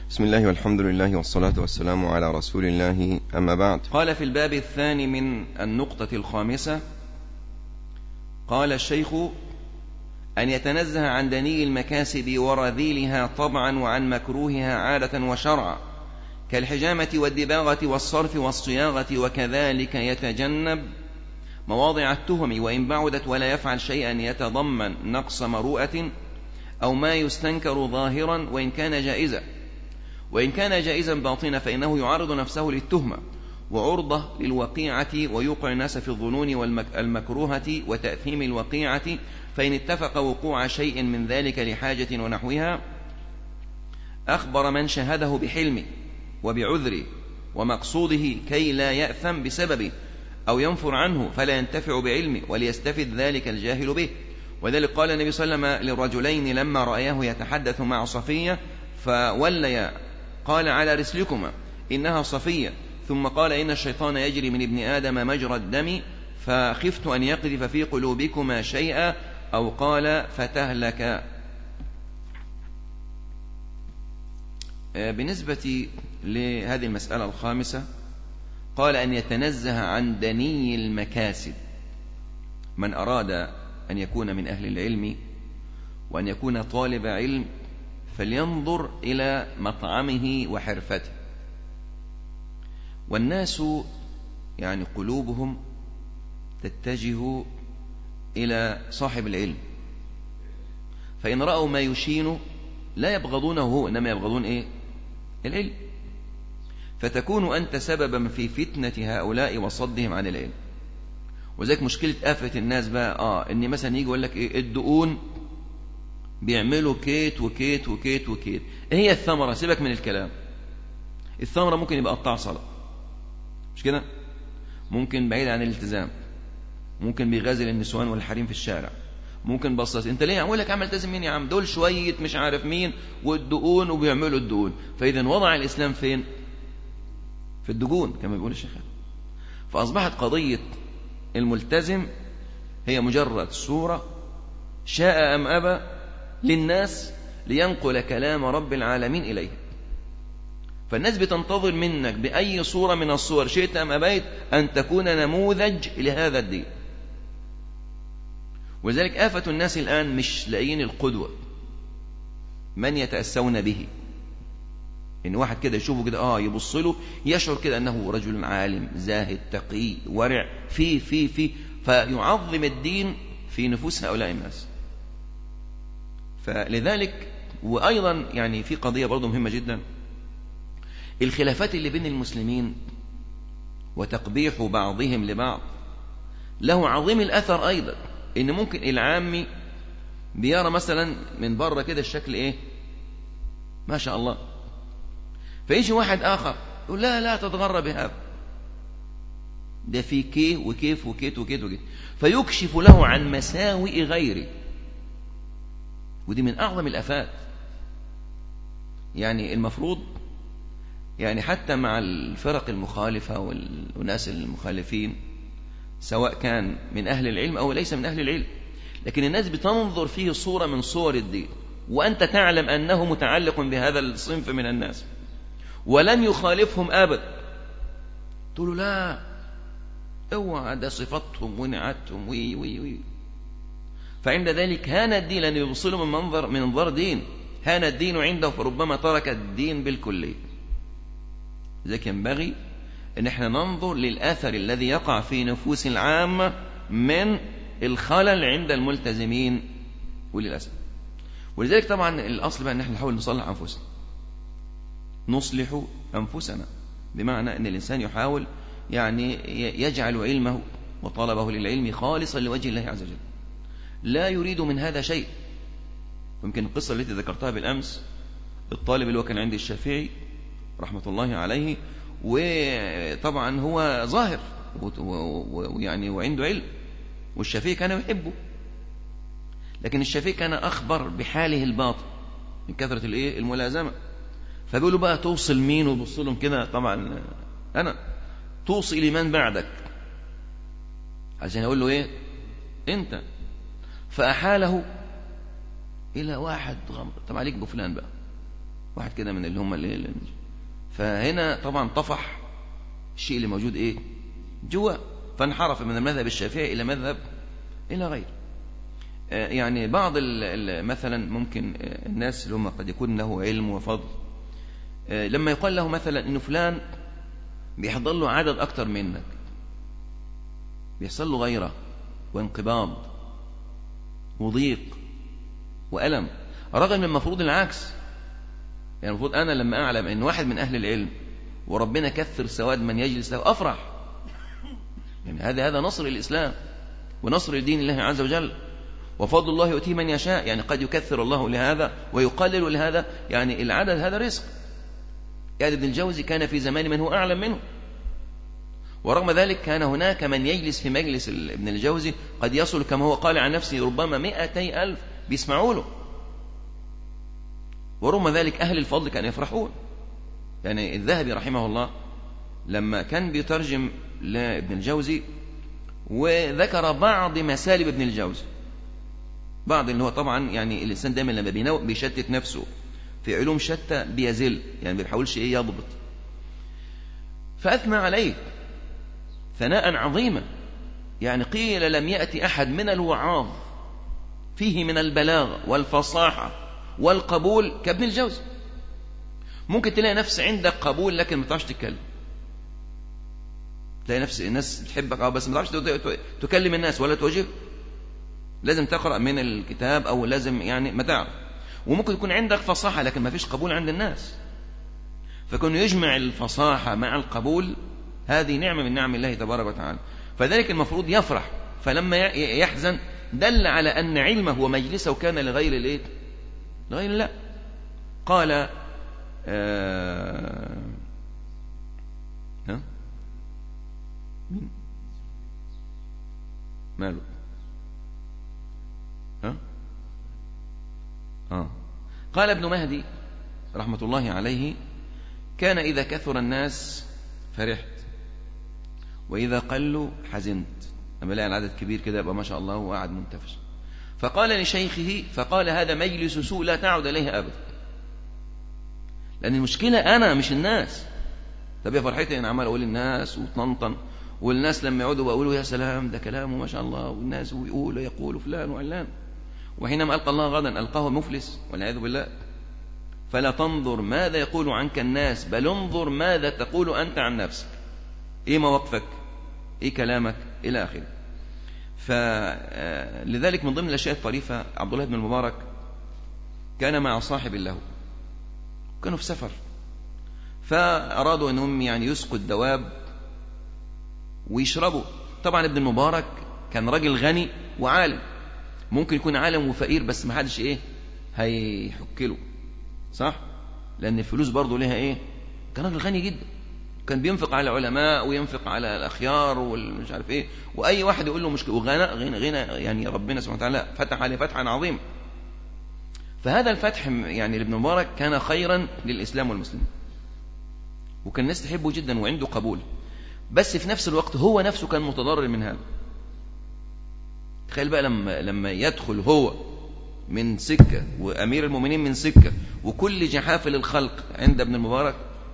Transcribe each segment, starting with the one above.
بسم الله والحمد لله والصلاة والسلام على رسول الله أما بعد قال في الباب الثاني من النقطة الخامسة قال الشيخ أن يتنزه عن دني المكاسب ورذيلها طبعا وعن مكروهها عادة وشرعا كالحجامة والدباغة والصرف والصياغة وكذلك يتجنب مواضع التهم وإن بعدت ولا يفعل شيئا يتضمن نقص مروءة أو ما يستنكر ظاهرا وإن كان جائزا وإن كان جائزا باطنا فإنه يعرض نفسه للتهمة وعرضة للوقيعة ويوقع الناس في الظنون والمكروهة وتأثيم الوقيعة فإن اتفق وقوع شيء من ذلك لحاجة ونحوها أخبر من شهده بحلمه وبعذره ومقصوده كي لا يأثم بسببه أو ينفر عنه فلا ينتفع بعلمه وليستفد ذلك الجاهل به وذلك قال النبي صلى الله عليه وسلم للرجلين لما رأياه يتحدث مع صفية فوليا قال على رسلكما إنها صفية ثم قال إن الشيطان يجري من ابن آدم مجرى الدم فخفت أن يقذف في قلوبكما شيئا أو قال فتهلك آه، بالنسبة لهذه المسألة الخامسة قال أن يتنزه عن دني المكاسب من أراد أن يكون من أهل العلم وأن يكون طالب علم فلينظر إلى مطعمه وحرفته والناس يعني قلوبهم تتجه إلى صاحب العلم فإن رأوا ما يشين لا يبغضونه هو إنما يبغضون إيه العلم فتكون أنت سببا في فتنة هؤلاء وصدهم عن العلم وذلك مشكلة آفة الناس بقى آه إن مثلا يجي يقول لك إيه الدقون بيعملوا كيت وكيت وكيت وكيت إيه هي الثمرة سيبك من الكلام الثمرة ممكن يبقى قطاع صلاة مش كده ممكن بعيد عن الالتزام ممكن بيغازل النسوان والحريم في الشارع ممكن بصص انت ليه اقول لك عمل تلتزم مين يا عم دول شويه مش عارف مين والدقون وبيعملوا الدقون فاذا وضع الاسلام فين في الدجون كما بيقول الشيخ فاصبحت قضيه الملتزم هي مجرد صوره شاء ام ابى للناس لينقل كلام رب العالمين اليه فالناس بتنتظر منك بأي صورة من الصور شئت أم أبيت أن تكون نموذج لهذا الدين ولذلك آفة الناس الآن مش لاقيين القدوة من يتأسون به إن واحد كده يشوفه كده آه يبص له يشعر كده أنه رجل عالم زاهد تقي ورع في في في فيعظم الدين في نفوس هؤلاء الناس فلذلك وأيضا يعني في قضية برضه مهمة جدا الخلافات اللي بين المسلمين وتقبيح بعضهم لبعض له عظيم الأثر أيضا إن ممكن العامي بيرى مثلا من بره كده الشكل إيه ما شاء الله فيجي واحد آخر يقول لا لا تتغرى بهذا ده في كيه وكيف وكيت وكيت وكيت فيكشف له عن مساوئ غيره ودي من أعظم الأفات يعني المفروض يعني حتى مع الفرق المخالفة والناس المخالفين سواء كان من أهل العلم أو ليس من أهل العلم لكن الناس بتنظر فيه صورة من صور الدين وأنت تعلم أنه متعلق بهذا الصنف من الناس ولم يخالفهم أبدا تقول له لا اوعى ده صفتهم ونعتهم وي وي وي فعند ذلك هان الدين لأن يبصله من منظر من منظر دين هان الدين عنده فربما ترك الدين بالكلية لذلك ينبغي ان احنا ننظر للأثر الذي يقع في نفوس العامة من الخلل عند الملتزمين وللأسف ولذلك طبعا الأصل بقى ان احنا نحاول نصلح أنفسنا نصلح أنفسنا بمعنى أن الإنسان يحاول يعني يجعل علمه وطلبه للعلم خالصا لوجه الله عز وجل لا يريد من هذا شيء يمكن القصة التي ذكرتها بالأمس الطالب اللي هو كان عند الشافعي رحمة الله عليه وطبعا هو ظاهر ويعني وعنده علم والشافعي كان يحبه لكن الشافعي كان أخبر بحاله الباطن من كثرة الايه الملازمة فبيقولوا بقى توصل مين وبص لهم كده طبعا أنا توصي لمن بعدك عشان يقول له إيه أنت فأحاله إلى واحد غمر طب عليك بفلان بقى واحد كده من اللي هم اللي فهنا طبعا طفح الشيء اللي موجود ايه جوا فانحرف من المذهب الشافعي الى مذهب الى غيره آه، يعني بعض مثلا ممكن آه، الناس اللي هم قد يكون له علم وفضل آه، لما يقال له مثلا انه فلان بيحضر له عدد اكتر منك بيحصل له غيره وانقباض وضيق وألم رغم المفروض العكس يعني المفروض أنا لما أعلم أن واحد من أهل العلم وربنا كثر سواد من يجلس له أفرح يعني هذا هذا نصر الإسلام ونصر لدين الله عز وجل وفضل الله يؤتيه من يشاء يعني قد يكثر الله لهذا ويقلل لهذا يعني العدد هذا رزق يعني ابن الجوزي كان في زمان من هو أعلم منه ورغم ذلك كان هناك من يجلس في مجلس ابن الجوزي قد يصل كما هو قال عن نفسه ربما مئتي ألف بيسمعوا له ورغم ذلك أهل الفضل كانوا يفرحون يعني الذهبي رحمه الله لما كان بيترجم لابن الجوزي وذكر بعض مسالب ابن الجوزي بعض اللي هو طبعا يعني الإنسان دايما لما بيشتت نفسه في علوم شتى بيزل يعني ما بيحاولش ايه يضبط فأثنى عليه ثناء عظيما يعني قيل لم يأتي أحد من الوعاظ فيه من البلاغة والفصاحة والقبول كابن الجوزي ممكن تلاقي نفس عندك قبول لكن ما تعرفش تتكلم تلاقي نفس الناس تحبك اه بس ما تعرفش تكلم الناس ولا توجه لازم تقرأ من الكتاب أو لازم يعني ما تعرف وممكن يكون عندك فصاحة لكن ما فيش قبول عند الناس فكون يجمع الفصاحة مع القبول هذه نعمة من نعم الله تبارك وتعالى فذلك المفروض يفرح فلما يحزن دل على أن علمه ومجلسه كان لغير الايه لغير الله قال آه ها مين ماله ها آه. قال ابن مهدي رحمة الله عليه كان إذا كثر الناس فرحت وإذا قلوا حزنت لما الاقي العدد كبير كده يبقى ما شاء الله هو قاعد منتفش فقال لشيخه فقال هذا مجلس سوء لا تعد إليه أبدا لأن المشكلة أنا مش الناس طب يا فرحتي أنا عمال أقول الناس وطنطن والناس لما يقعدوا بقولوا يا سلام ده كلامه ما شاء الله والناس ويقول يقول فلان وعلان وحينما ألقى الله غدا ألقاه مفلس والعياذ بالله فلا تنظر ماذا يقول عنك الناس بل انظر ماذا تقول أنت عن نفسك إيه مواقفك إيه كلامك إلى آخره فلذلك من ضمن الأشياء الطريفة عبد الله بن المبارك كان مع صاحب له كانوا في سفر فأرادوا أنهم يعني يسقوا الدواب ويشربوا طبعا ابن المبارك كان راجل غني وعالم ممكن يكون عالم وفقير بس ما حدش ايه هيحك له صح لان الفلوس برضه لها ايه كان راجل غني جدا كان بينفق على العلماء وينفق على الأخيار والمش عارف إيه وأي واحد يقول له مشكلة وغنى غنى, غنى يعني ربنا سبحانه وتعالى فتح عليه فتحا عظيما فهذا الفتح يعني لابن مبارك كان خيرا للإسلام والمسلمين وكان الناس تحبه جدا وعنده قبول بس في نفس الوقت هو نفسه كان متضرر من هذا تخيل بقى لما لما يدخل هو من سكة وأمير المؤمنين من سكة وكل جحافل الخلق عند ابن المبارك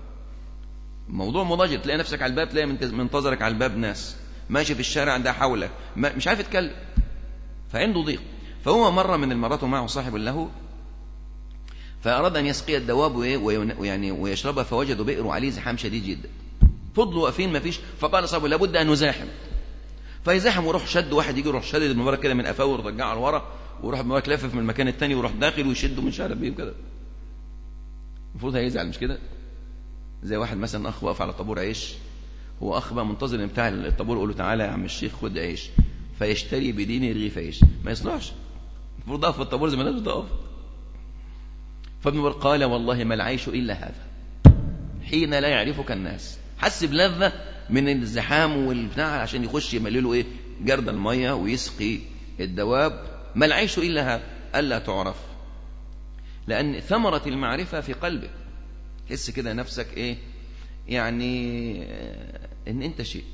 موضوع مضاجر تلاقي نفسك على الباب تلاقي منتظرك على الباب ناس ماشي في الشارع ده حولك مش عارف يتكلم فعنده ضيق فهو مرة من المرات ومعه صاحب له فأراد أن يسقي الدواب ويعني ويشربها فوجدوا بئر عليه زحام شديد جدا فضلوا واقفين ما فيش فقال صاحبه لابد أن نزاحم فيزاحم ويروح شد واحد يجي يروح شدد المبارك كده من قفاه ويرجعه لورا ويروح المبارك لافف من المكان الثاني ويروح داخل ويشده من شارب بيه كده المفروض هيزعل مش كده زي واحد مثلا اخ واقف على طابور عيش هو اخ بقى منتظر ان بتاع الطابور يقول له تعالى يا عم الشيخ خد عيش فيشتري بدين رغيف عيش ما يصلحش المفروض اقف في الطابور زي ما الناس بتقف فابن قال والله ما العيش الا هذا حين لا يعرفك الناس حس بلذة من الزحام والبتاع عشان يخش يملله ايه جرد المية ويسقي الدواب ما العيش إلا هذا ألا تعرف لأن ثمرة المعرفة في قلبك تحس كده نفسك ايه يعني آه، ان انت شيء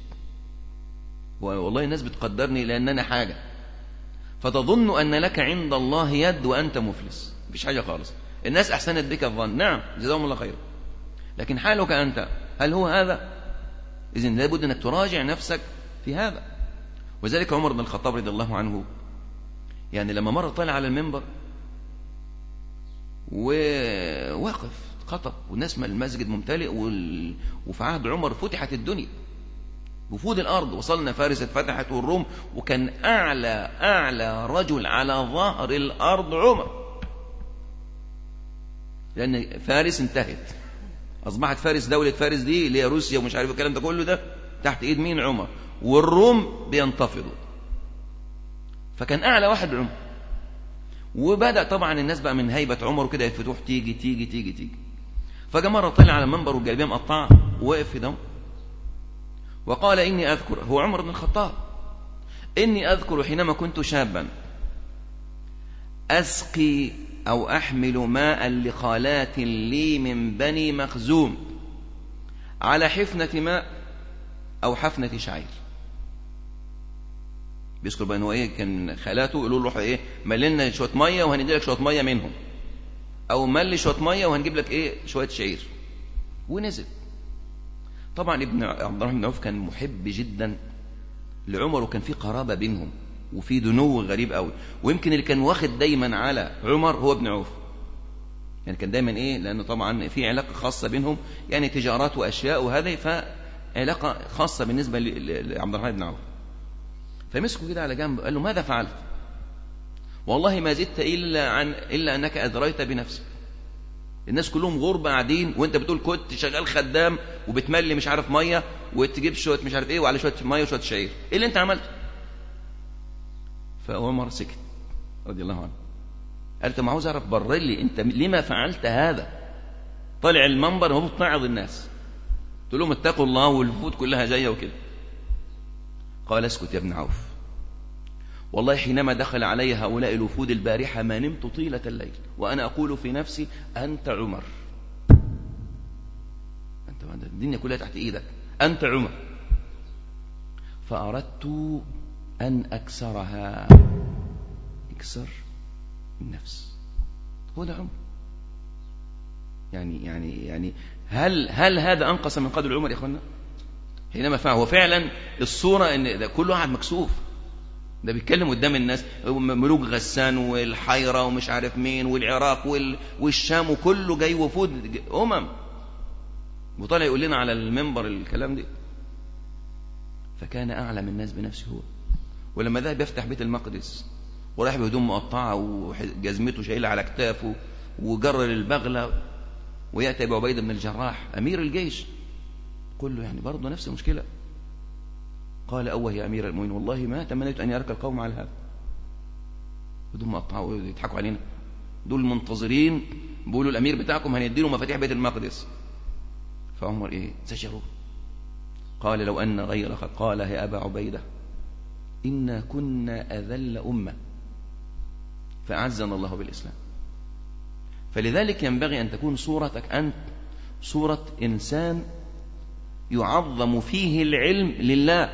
والله الناس بتقدرني لان انا حاجه فتظن ان لك عند الله يد وانت مفلس مفيش حاجه خالص الناس أحسنت بك الظن نعم جزاهم الله خيرا لكن حالك أنت هل هو هذا إذن لابد أنك تراجع نفسك في هذا وذلك عمر بن الخطاب رضي الله عنه يعني لما مرة طلع على المنبر ووقف خطب والناس المسجد ممتلئ وفي عهد عمر فتحت الدنيا وفود الأرض وصلنا فارس اتفتحت والروم وكان أعلى أعلى رجل على ظهر الأرض عمر لأن فارس انتهت أصبحت فارس دولة فارس دي اللي هي روسيا ومش عارف الكلام ده كله ده تحت إيد مين عمر والروم بينتفضوا فكان أعلى واحد عمر وبدأ طبعا الناس بقى من هيبة عمر وكده الفتوح تيجي تيجي تيجي تيجي فجاء مرة طلع على المنبر والجلبية مقطعة ووقف في ده وقال إني أذكر هو عمر بن الخطاب إني أذكر حينما كنت شابا أسقي أو أحمل ماء لخالات لي من بني مخزوم على حفنة ماء أو حفنة شعير بيذكر بقى هو ايه كان خالاته يقولوا له ايه ملنا شويه ميه وهندي لك شويه ميه منهم او ملي شويه ميه وهنجيب لك ايه شويه شعير ونزل طبعا ابن عبد الرحمن بن عوف كان محب جدا لعمر وكان في قرابه بينهم وفي دنو غريب قوي ويمكن اللي كان واخد دايما على عمر هو ابن عوف يعني كان دايما ايه لانه طبعا في علاقه خاصه بينهم يعني تجارات واشياء وهذا فعلاقه خاصه بالنسبه لعبد الرحمن بن عوف فمسكه كده على جنب قال له ماذا فعلت والله ما زدت إلا, عن إلا أنك أدريت بنفسك الناس كلهم غربة قاعدين وانت بتقول كنت شغال خدام وبتملي مش عارف مية وتجيب شوية مش عارف ايه وعلى شوية مية وشوية شعير ايه اللي انت عملته فعمر سكت رضي الله عنه قال طب عاوز اعرف بر لي انت لما فعلت هذا طلع المنبر وهو بتنعظ الناس تقول لهم اتقوا الله والوفود كلها جايه وكده قال اسكت يا ابن عوف والله حينما دخل علي هؤلاء الوفود البارحة ما نمت طيلة الليل وأنا أقول في نفسي أنت عمر أنت الدنيا كلها تحت إيدك أنت عمر فأردت أن أكسرها اكسر النفس هو ده عمر يعني يعني يعني هل هل هذا أنقص من قدر عمر يا إخوانا؟ حينما فعل هو فعلا الصورة ان ده كله قاعد مكسوف ده بيتكلم قدام الناس ملوك غسان والحيرة ومش عارف مين والعراق والشام وكله جاي وفود أمم وطالع يقول لنا على المنبر الكلام ده فكان أعلم الناس بنفسه هو ولما ذهب يفتح بيت المقدس وراح بهدوم مقطعة وجزمته شايلة على كتافه وجرر البغلة ويأتي أبو عبيدة بن الجراح أمير الجيش قل له يعني برضه نفس المشكلة قال أوه يا أمير المؤمنين والله ما تمنيت أن يرك القوم على هذا بدون ما أقطعوا يضحكوا علينا دول منتظرين بيقولوا الأمير بتاعكم هنديله مفاتيح بيت المقدس فعمر إيه زجروا قال لو أن غيرك قال يا أبا عبيدة إنا كنا أذل أمة فأعزنا الله بالإسلام فلذلك ينبغي أن تكون صورتك أنت صورة إنسان يعظم فيه العلم لله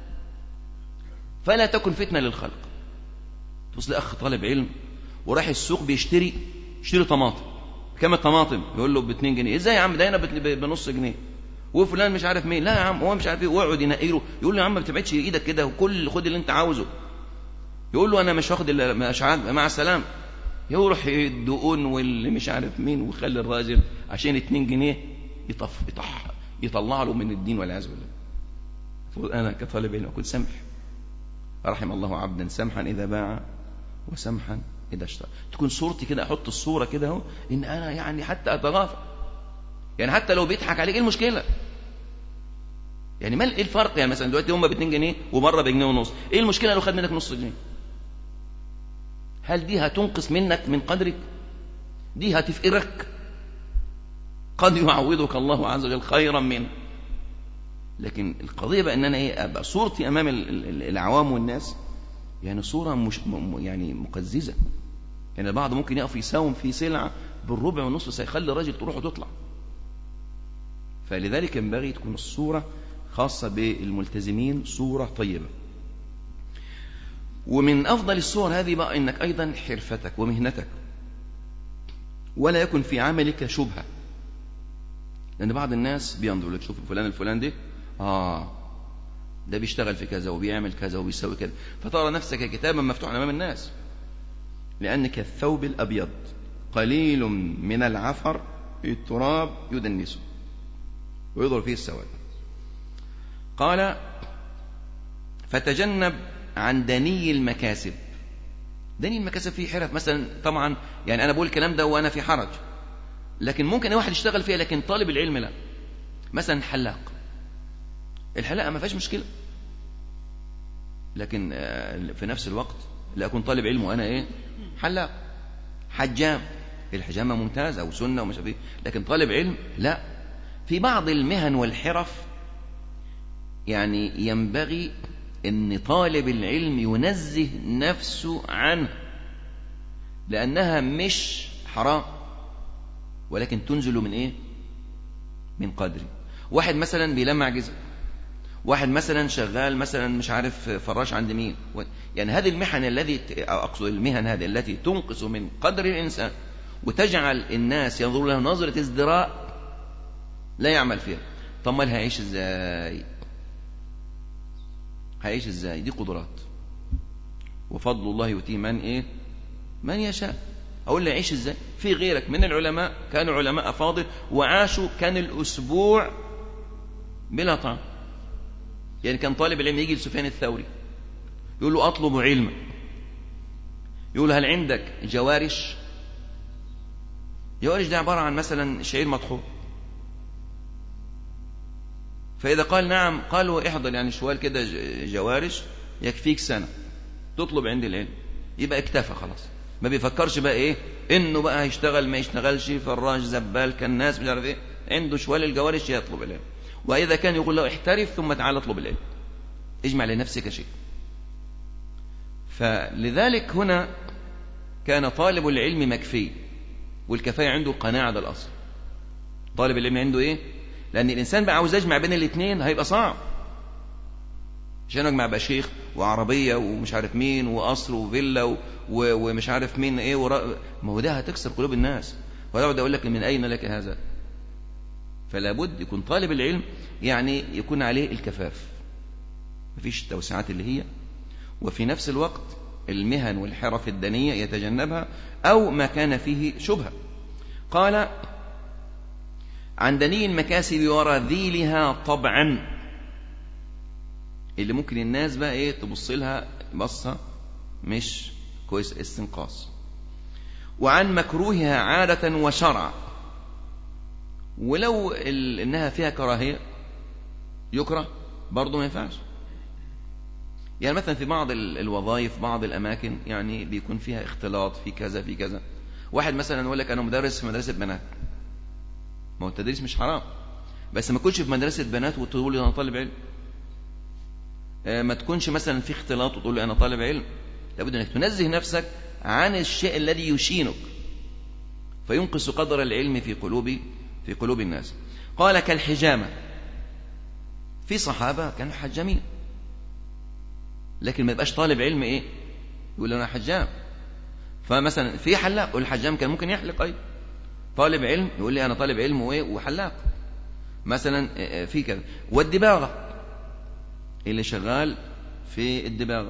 فلا تكن فتنة للخلق توصل أخ طالب علم وراح السوق بيشتري يشتري طماطم كم الطماطم يقول له ب 2 جنيه ازاي يا عم ده هنا بنص جنيه وفلان مش عارف مين لا يا عم هو مش عارف ايه ويقعد ينقي له يقول له يا عم ما تبعدش ايدك كده وكل خد اللي انت عاوزه يقول له انا مش واخد مش مع السلامه يروح الدقون واللي مش عارف مين ويخلي الراجل عشان 2 جنيه يطف يطح يطلع له من الدين والعياذ بالله أنا كطالب علم أكون سمح رحم الله عبدا سمحا إذا باع وسمحا إذا اشترى تكون صورتي كده أحط الصورة كده اهو إن أنا يعني حتى أتغافل يعني حتى لو بيضحك عليك إيه المشكلة يعني ما ايه الفرق يعني مثلا دلوقتي هم ب 2 جنيه ومره بجنيه ونص ايه المشكله لو خد منك نص جنيه هل دي هتنقص منك من قدرك دي هتفقرك قد يعوضك الله عز وجل خيرا منه لكن القضية بقى ان انا ايه ابقى صورتي امام العوام والناس يعني صورة مش يعني مقززة يعني البعض ممكن يقف يساوم في سلعة بالربع والنصف سيخلي الراجل تروح وتطلع فلذلك ينبغي تكون الصورة خاصة بالملتزمين صورة طيبة ومن أفضل الصور هذه بقى إنك أيضا حرفتك ومهنتك ولا يكن في عملك شبهة لأن بعض الناس بينظر لك شوف فلان الفلان ده آه ده بيشتغل في كذا وبيعمل كذا وبيسوي كذا فترى نفسك كتابا مفتوحا أمام الناس لأنك الثوب الأبيض قليل من العفر التراب يدنسه ويظهر فيه السواد قال فتجنب عن دني المكاسب دني المكاسب فيه حرف مثلا طبعا يعني أنا بقول الكلام ده وأنا في حرج لكن ممكن واحد يشتغل فيها لكن طالب العلم لا مثلا حلاق الحلاقة ما فيهاش مشكلة لكن آه، في نفس الوقت لا أكون طالب علم وأنا إيه حلاق حجام الحجامة ممتازة وسنة ومش عارف إيه. لكن طالب علم لا في بعض المهن والحرف يعني ينبغي ان طالب العلم ينزه نفسه عنه لانها مش حرام ولكن تنزل من ايه من قدره واحد مثلا بيلمع جزء واحد مثلا شغال مثلا مش عارف فراش عند مين يعني هذه المحن الذي اقصد المهن هذه التي تنقص من قدر الانسان وتجعل الناس ينظروا له نظره ازدراء لا يعمل فيها طب ما هيعيش ازاي هيعيش ازاي دي قدرات وفضل الله يؤتيه من ايه من يشاء اقول له يعيش ازاي في غيرك من العلماء كانوا علماء فاضل وعاشوا كان الاسبوع بلا طعام يعني كان طالب العلم يجي لسفيان الثوري يقول له اطلب علما يقول هل عندك جوارش جوارش ده عباره عن مثلا شعير مطحون فإذا قال نعم قالوا احضر يعني شوال كده جوارش يكفيك سنة تطلب عند العلم يبقى اكتفى خلاص ما بيفكرش بقى ايه انه بقى هيشتغل ما يشتغلش فراج زبال كالناس مش عارف ايه عنده شوال الجوارش يطلب العلم واذا كان يقول له احترف ثم تعال اطلب العلم اجمع لنفسك شيء فلذلك هنا كان طالب العلم مكفي والكفايه عنده قناعه ده الاصل طالب العلم عنده ايه لأن الإنسان بقى عاوز يجمع بين الاثنين هيبقى صعب عشان أجمع بقى شيخ وعربية ومش عارف مين وقصر وفيلا و... ومش عارف مين إيه ورا... ما هو ده هتكسر قلوب الناس ويقعد أقول لك من أين لك هذا فلا بد يكون طالب العلم يعني يكون عليه الكفاف مفيش التوسعات اللي هي وفي نفس الوقت المهن والحرف الدنية يتجنبها أو ما كان فيه شبهة قال عن دني المكاسب ورذيلها طبعا اللي ممكن الناس بقى ايه تبص لها بصة مش كويس استنقاص وعن مكروهها عادة وشرعا ولو انها فيها كراهية يكره برضه ما ينفعش يعني مثلا في بعض الوظائف بعض الاماكن يعني بيكون فيها اختلاط في كذا في كذا واحد مثلا يقول لك انا مدرس في مدرسه بنات ما هو التدريس مش حرام بس ما تكونش في مدرسة بنات وتقول لي أنا طالب علم آه، ما تكونش مثلا في اختلاط وتقول لي أنا طالب علم لابد أنك تنزه نفسك عن الشيء الذي يشينك فينقص قدر العلم في قلوب في قلوب الناس قال كالحجامة في صحابة كانوا حجامين لكن ما يبقاش طالب علم ايه يقول انا حجام فمثلا في حلاق والحجام كان ممكن يحلق ايضا طالب علم يقول لي أنا طالب علم وإيه وحلاق مثلا آه، آه، في كذا والدباغة اللي شغال في الدباغة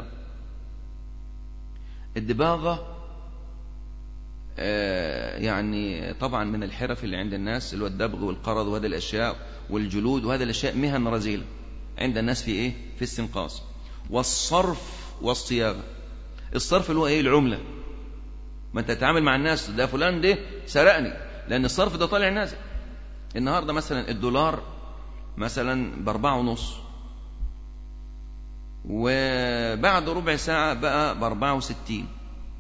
الدباغة آه، يعني طبعا من الحرف اللي عند الناس اللي هو الدبغ والقرض وهذه الأشياء والجلود وهذه الأشياء مهن رزيلة عند الناس في إيه في السنقاص والصرف والصياغة الصرف اللي هو إيه العملة ما أنت تتعامل مع الناس ده فلان ده سرقني لأن الصرف ده طالع نازل النهاردة مثلا الدولار مثلا بأربعة ونص وبعد ربع ساعة بقى بأربعة وستين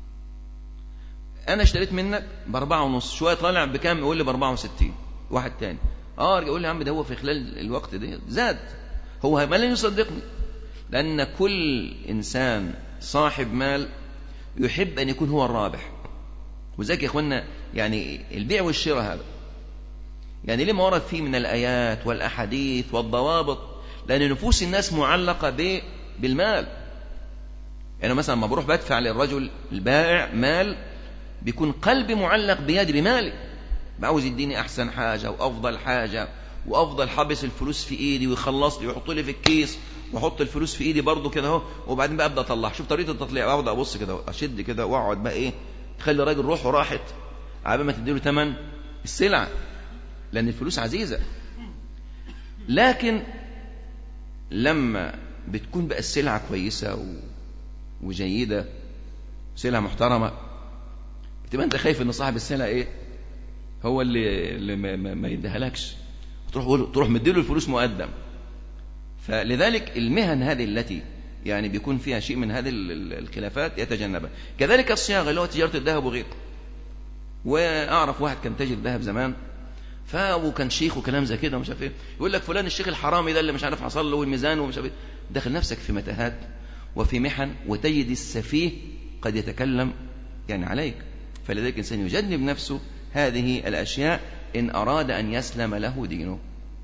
أنا اشتريت منك بأربعة ونص شوية طالع بكام يقول لي بأربعة وستين واحد تاني اه يقول لي يا عم ده هو في خلال الوقت ده زاد هو ما لن يصدقني لأن كل إنسان صاحب مال يحب أن يكون هو الرابح وذلك يا إخوانا يعني البيع والشراء هذا يعني لما ورد فيه من الآيات والأحاديث والضوابط لأن نفوس الناس معلقة بالمال يعني مثلا لما بروح بدفع للرجل البائع مال بيكون قلبي معلق بيدي بمالي بعاوز يديني أحسن حاجة وأفضل حاجة وأفضل حبس الفلوس في إيدي ويخلص لي ويحط لي في الكيس واحط الفلوس في ايدي برضو كده اهو وبعدين بقى ابدا اطلع شوف طريقه التطليع ابدا ابص كده اشد كده واقعد بقى ايه تخلي الراجل روحه راحت عبال ما تديله ثمن السلعه لان الفلوس عزيزه لكن لما بتكون بقى السلعه كويسه و... وجيده سلعه محترمه بتبقى انت خايف ان صاحب السلعه ايه هو اللي, اللي ما, ما, ما يديهالكش تروح تروح مديله الفلوس مقدم فلذلك المهن هذه التي يعني بيكون فيها شيء من هذه الخلافات يتجنبها كذلك الصياغه اللي هو تجاره الذهب وغيره واعرف واحد كان تاجر ذهب زمان ف وكان شيخ وكلام زي كده ومش عارف ايه يقول لك فلان الشيخ الحرامي ده اللي مش عارف حصل له والميزان ومش عارف ايه دخل نفسك في متاهات وفي محن وتجد السفيه قد يتكلم يعني عليك فلذلك الانسان يجنب نفسه هذه الاشياء ان اراد ان يسلم له دينه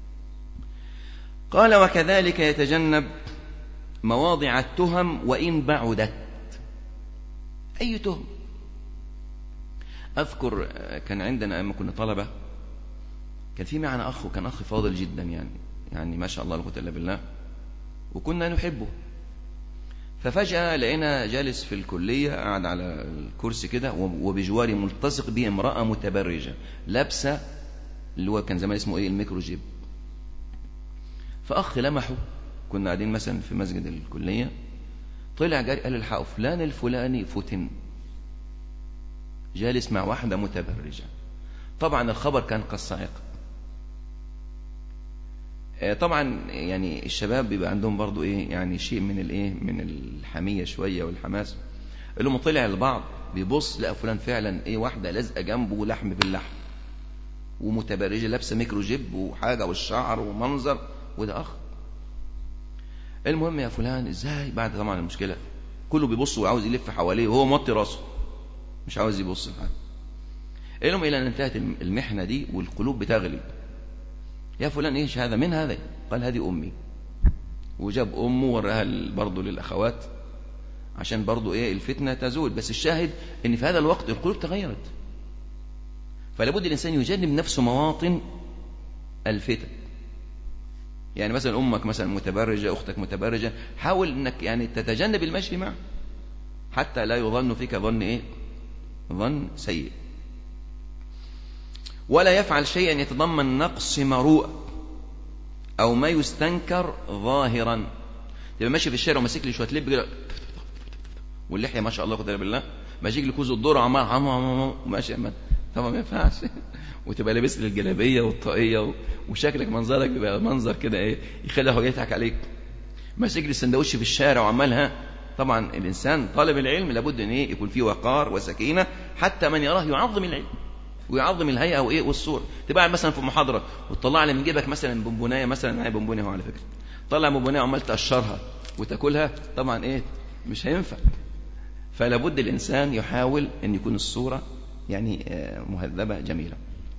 قال وكذلك يتجنب مواضع التهم وإن بعدت أي تهم أذكر كان عندنا أيام كنا طلبة كان في معنا أخ وكان أخ فاضل جدا يعني يعني ما شاء الله لا قوة إلا بالله وكنا نحبه ففجأة لقينا جالس في الكلية قاعد على الكرسي كده وبجواري ملتصق به امرأة متبرجة لابسة اللي هو كان زمان اسمه ايه الميكرو جيب فأخ لمحه كنا قاعدين مثلا في مسجد الكلية طلع جاري قال الحقوا فلان الفلاني فتن جالس مع واحدة متبرجة طبعا الخبر كان كالصاعقة طبعا يعني الشباب بيبقى عندهم برضو ايه يعني شيء من الايه من الحمية شوية والحماس اللي لما طلع البعض بيبص لقى فلان فعلا ايه واحدة لازقة جنبه لحم باللحم ومتبرجة لابسة ميكرو جيب وحاجة والشعر ومنظر وده أخ المهم يا فلان ازاي بعد طبعا المشكلة كله بيبص وعاوز يلف حواليه وهو موطي راسه مش عاوز يبص لحد المهم إلى أن انتهت المحنة دي والقلوب بتغلي يا فلان ايش هذا من هذا قال هذه أمي وجاب أمه وراها برضه للأخوات عشان برضه ايه الفتنة تزول بس الشاهد ان في هذا الوقت القلوب تغيرت فلابد الإنسان يجنب نفسه مواطن الفتن يعني مثلا أمك مثلا متبرجة أختك متبرجة حاول أنك يعني تتجنب المشي معه حتى لا يظن فيك ظن إيه ظن سيء ولا يفعل شيئا يتضمن نقص مروءة أو ما يستنكر ظاهرا تبقى ماشي في الشارع وماسك لي شوية لب كده واللحية ما شاء الله قدر بالله ماسك لي كوز الدور عمال ماشي طبعا ما ينفعش وتبقى لابس لي الجلابيه والطاقيه وشكلك منظرك بيبقى منظر كده ايه يخلي هو يضحك عليك ماسك لي السندوتش في الشارع وعمالها طبعا الانسان طالب العلم لابد ان ايه يكون فيه وقار وسكينه حتى من يراه يعظم العلم ويعظم الهيئه وايه والصوره تبقى مثلا في محاضره وتطلع لي من جيبك مثلا بونبونايه مثلا معايا بونبونيه اهو على فكره طلع بونبونايه وعمال تقشرها وتاكلها طبعا ايه مش هينفع فلا بد الانسان يحاول ان يكون الصوره يعني مهذبه جميله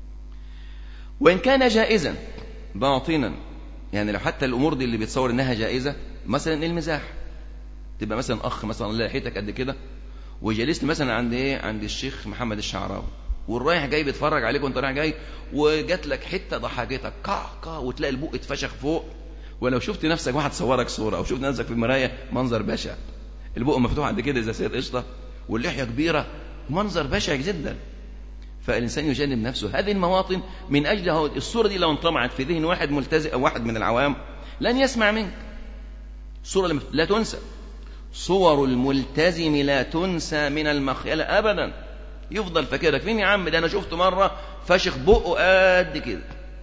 وإن كان جائزا باطنا يعني لو حتى الأمور دي اللي بيتصور إنها جائزة مثلا المزاح تبقى مثلا أخ مثلا لحيتك قد كده وجلست مثلا عند إيه عند الشيخ محمد الشعراوي والرايح جاي بيتفرج عليك وانت رايح جاي وجات لك حته ضحكتك كع كع وتلاقي البق اتفشخ فوق ولو شفت نفسك واحد صورك صوره او شفت نفسك في المرايه منظر بشع البق مفتوح قد كده زي سيد قشطه واللحيه كبيره منظر بشع جدا فالإنسان يجنب نفسه هذه المواطن من أجل الصورة دي لو انطمعت في ذهن واحد ملتزم أو واحد من العوام لن يسمع منك صورة لا تنسى صور الملتزم لا تنسى من المخيلة أبدا يفضل فاكرك فين يا عم ده أنا شفته مرة فشخ بقه قد كده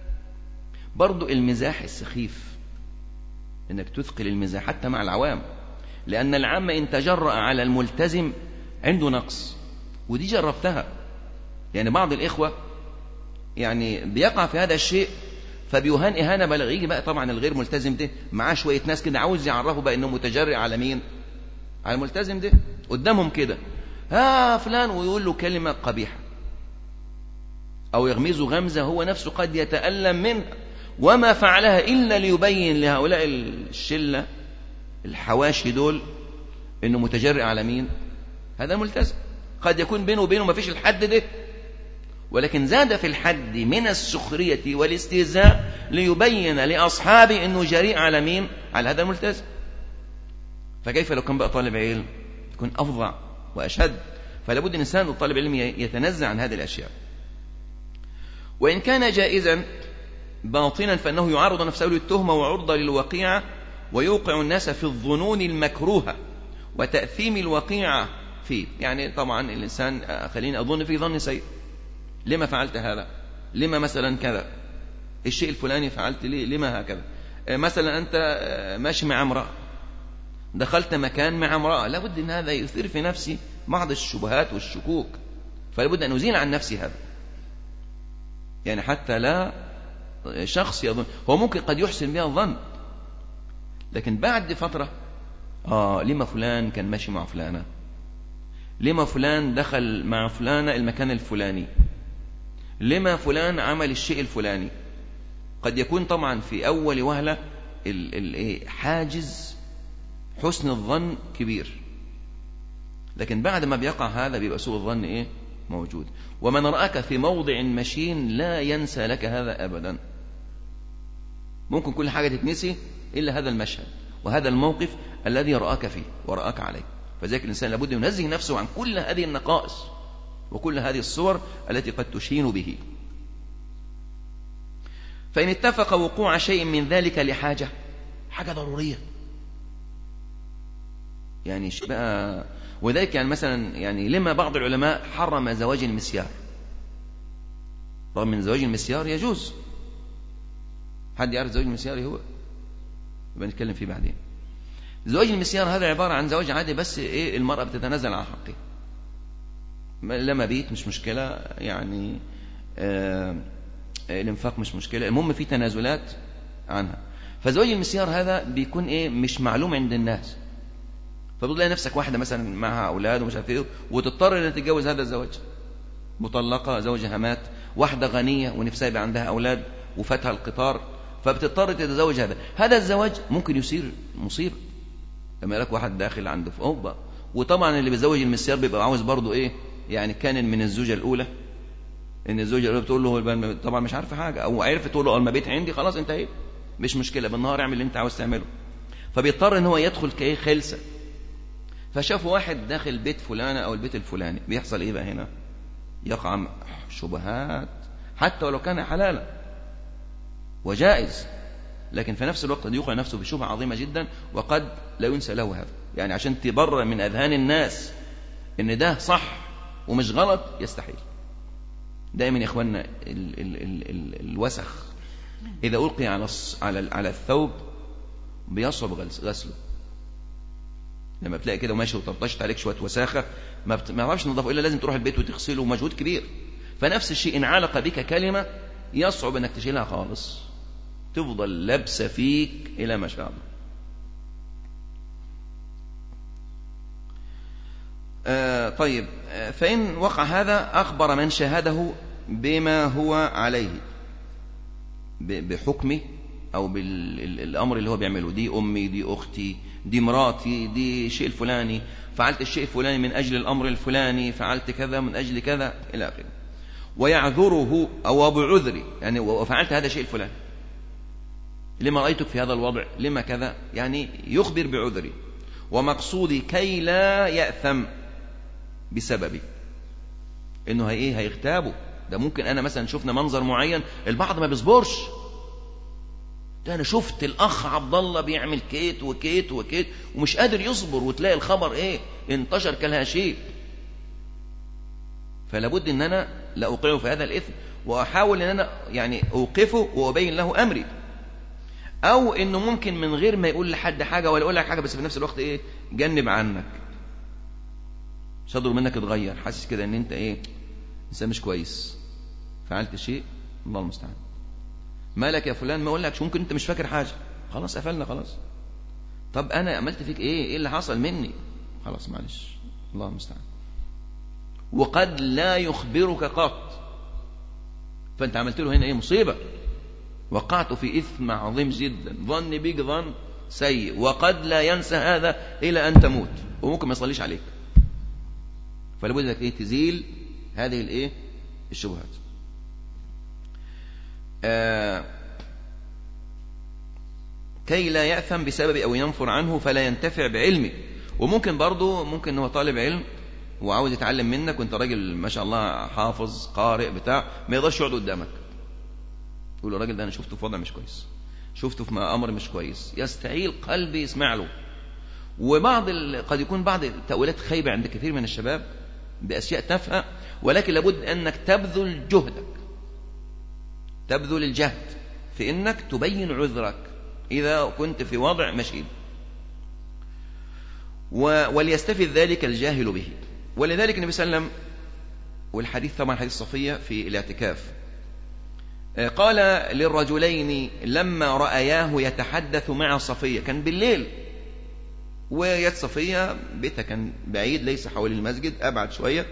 برضو المزاح السخيف انك تثقل المزاح حتى مع العوام لأن العام إن تجرأ على الملتزم عنده نقص ودي جربتها يعني بعض الإخوة يعني بيقع في هذا الشيء فبيهان إهانة بلغ يجي بقى طبعا الغير ملتزم ده معاه شوية ناس كده عاوز يعرفه بقى إنه متجرئ على مين؟ على الملتزم ده قدامهم كده ها فلان ويقول له كلمة قبيحة أو يغمزه غمزة هو نفسه قد يتألم منها وما فعلها إلا ليبين لهؤلاء الشلة الحواشي دول إنه متجرئ على مين؟ هذا ملتزم قد يكون بينه وبينه ما فيش الحد ده ولكن زاد في الحد من السخرية والاستهزاء ليبين لأصحابه أنه جريء على مين على هذا الملتزم فكيف لو كان بقى طالب علم يكون أفظع وأشد فلا بد الإنسان الطالب العلم يتنزع عن هذه الأشياء وإن كان جائزا باطنا فإنه يعرض نفسه للتهمة وعرضة للوقيعة ويوقع الناس في الظنون المكروهة وتأثيم الوقيعة فيه يعني طبعا الإنسان خليني أظن في ظن سيء لما فعلت هذا لما مثلا كذا الشيء الفلاني فعلت ليه لما هكذا مثلا أنت ماشي مع امرأة دخلت مكان مع امرأة لابد أن هذا يثير في نفسي بعض الشبهات والشكوك فلابد أن أزيل عن نفسي هذا يعني حتى لا شخص يظن هو ممكن قد يحسن بها الظن لكن بعد فترة آه لما فلان كان ماشي مع فلانة لما فلان دخل مع فلانة المكان الفلاني لما فلان عمل الشيء الفلاني قد يكون طبعا في أول وهلة إيه، حاجز حسن الظن كبير لكن بعد ما بيقع هذا بيبقى سوء الظن إيه موجود ومن رأك في موضع مشين لا ينسى لك هذا أبدا ممكن كل حاجة تتنسي إلا هذا المشهد وهذا الموقف الذي رآك فيه ورآك عليه فذلك الإنسان لابد ينزه نفسه عن كل هذه النقائص وكل هذه الصور التي قد تشين به فإن اتفق وقوع شيء من ذلك لحاجة حاجة ضرورية يعني بقى وذلك يعني مثلا يعني لما بعض العلماء حرم زواج المسيار رغم من زواج المسيار يجوز حد يعرف زواج المسيار إيه هو يبقى نتكلم فيه بعدين زواج المسيار هذا عبارة عن زواج عادي بس إيه المرأة بتتنازل عن حقه لما بيت مش مشكلة يعني آه الانفاق مش مشكلة المهم في تنازلات عنها فزواج المسيار هذا بيكون ايه مش معلوم عند الناس فتلاقي نفسك واحدة مثلا معها أولاد ومش عارف ايه وتضطر انها تتجوز هذا الزواج مطلقة زوجها مات واحدة غنية ونفسها يبقى عندها أولاد وفاتها القطار فبتضطر تتزوج هذا هذا الزواج ممكن يصير مصيبة لما لك واحد داخل عنده في أوبا وطبعا اللي بيزوج المسيار بيبقى عاوز برضه ايه يعني كان من الزوجة الأولى إن الزوجة الأولى بتقول له طبعا مش عارفة حاجة أو عرفت تقول له ما بيت عندي خلاص انتهيت مش مشكلة بالنهار اعمل اللي أنت عاوز تعمله فبيضطر إن هو يدخل كإيه خلسة فشاف واحد داخل بيت فلانة أو البيت الفلاني بيحصل إيه بقى هنا يقع شبهات حتى ولو كان حلالا وجائز لكن في نفس الوقت قد يوقع نفسه بشبهة عظيمة جدا وقد لا ينسى له هذا يعني عشان تبرر من أذهان الناس إن ده صح ومش غلط يستحيل دائما يا إخواننا ال ال ال ال الوسخ إذا ألقي على على على الثوب بيصعب غسله لما بتلاقي كده وماشي وطرطشت عليك شويه وساخه ما تعرفش تنظفه الا لازم تروح البيت وتغسله ومجهود كبير فنفس الشيء ان علق بك كلمه يصعب انك تشيلها خالص تفضل لابسه فيك الى ما شاء الله آه طيب آه فإن وقع هذا أخبر من شاهده بما هو عليه بحكمه أو بالأمر اللي هو بيعمله دي أمي دي أختي دي مراتي دي شيء الفلاني فعلت الشيء الفلاني من أجل الأمر الفلاني فعلت كذا من أجل كذا إلى آخره ويعذره أو بعذري يعني وفعلت هذا الشيء الفلاني لما رأيتك في هذا الوضع لما كذا يعني يخبر بعذري ومقصودي كي لا يأثم بسببي انه هي ايه هيغتابوا ده ممكن انا مثلا شفنا منظر معين البعض ما بيصبرش ده انا شفت الاخ عبد الله بيعمل كيت وكيت وكيت ومش قادر يصبر وتلاقي الخبر ايه انتشر كالهشيم فلا بد ان انا لا اوقعه في هذا الاثم واحاول ان انا يعني اوقفه وابين له امري او انه ممكن من غير ما يقول لحد حاجه ولا يقول لك حاجه بس في نفس الوقت ايه جنب عنك صدره منك اتغير حاسس كده ان انت ايه انسان مش كويس فعلت شيء الله المستعان مالك يا فلان ما اقولكش ممكن انت مش فاكر حاجه خلاص قفلنا خلاص طب انا عملت فيك ايه ايه اللي حصل مني خلاص معلش الله المستعان وقد لا يخبرك قط فانت عملت له هنا ايه مصيبه وقعت في اثم عظيم جدا ظن بيك ظن سيء وقد لا ينسى هذا الى ان تموت وممكن ما يصليش عليك فلا بد انك ايه تزيل هذه الايه الشبهات آه كي لا يأثم بسبب أو ينفر عنه فلا ينتفع بعلمه وممكن برضه ممكن هو طالب علم وعاوز يتعلم منك وانت راجل ما شاء الله حافظ قارئ بتاع ما يقدرش يقعد قدامك يقول الراجل ده انا شفته في وضع مش كويس شفته في امر مش كويس يستعيل قلبي يسمع له وبعض ال... قد يكون بعض التأويلات خايبة عند كثير من الشباب بأشياء تافهة ولكن لابد أنك تبذل جهدك تبذل الجهد في أنك تبين عذرك إذا كنت في وضع مشيب و... وليستفد ذلك الجاهل به ولذلك النبي صلى الله عليه وسلم والحديث طبعا حديث صفية في الاعتكاف قال للرجلين لما رأياه يتحدث مع صفية كان بالليل ويد صفية بيتها كان بعيد ليس حول المسجد أبعد شوية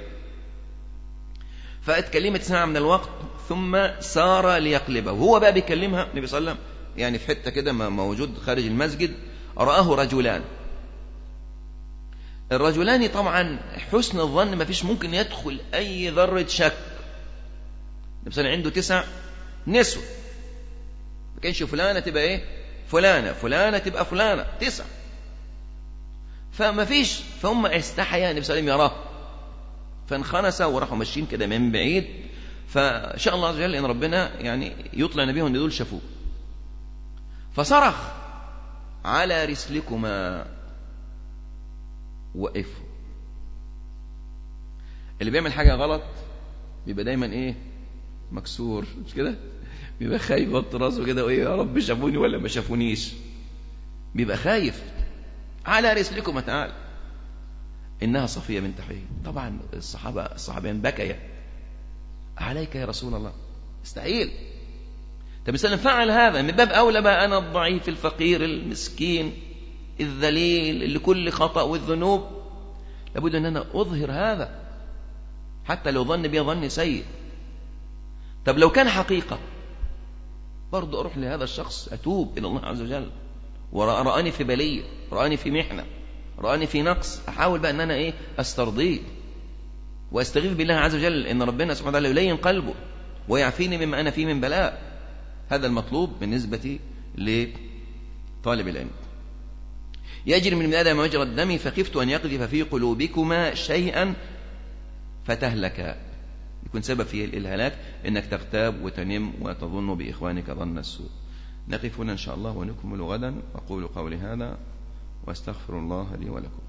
فاتكلمت ساعة من الوقت ثم سار ليقلبه وهو بقى بيكلمها النبي صلى الله عليه وسلم يعني في حتة كده موجود خارج المسجد رآه رجلان الرجلان طبعا حسن الظن ما فيش ممكن يدخل أي ذرة شك النبي صلى الله عليه وسلم عنده تسع نسوة ما كانش فلانة تبقى ايه فلانة فلانة تبقى فلانة تسع فما فيش فهم استحيا النبي صلى الله عليه وسلم يراه فانخنس وراحوا ماشيين كده من بعيد فان شاء الله عز وجل ان ربنا يعني يطلع نبيهم ان دول شافوه فصرخ على رسلكما وقفوا اللي بيعمل حاجه غلط بيبقى دايما ايه مكسور مش كده بيبقى خايف يوطي راسه كده وايه يا رب شافوني ولا ما شافونيش بيبقى خايف على رسلكم تعالى إنها صفية بنت حيي طبعا الصحابة الصحابين بكيا عليك يا رسول الله استعيل طب مثلا فعل هذا من باب أولى بقى أنا الضعيف الفقير المسكين الذليل لكل خطأ والذنوب لابد أن أنا أظهر هذا حتى لو ظن بي ظن سيء طب لو كان حقيقة برضه أروح لهذا الشخص أتوب إلى الله عز وجل ورآني في بلية رآني في محنة رآني في نقص أحاول بقى أن أنا إيه أسترضيه وأستغيث بالله عز وجل إن ربنا سبحانه وتعالى يلين قلبه ويعفيني مما أنا فيه من بلاء هذا المطلوب بالنسبة لطالب العلم يجري من آدم مجرى الدم فخفت أن يقذف في قلوبكما شيئا فتهلكا يكون سبب في الهلاك انك تغتاب وتنم وتظن باخوانك ظن السوء نقف هنا ان شاء الله ونكمل غدا اقول قولي هذا واستغفر الله لي ولكم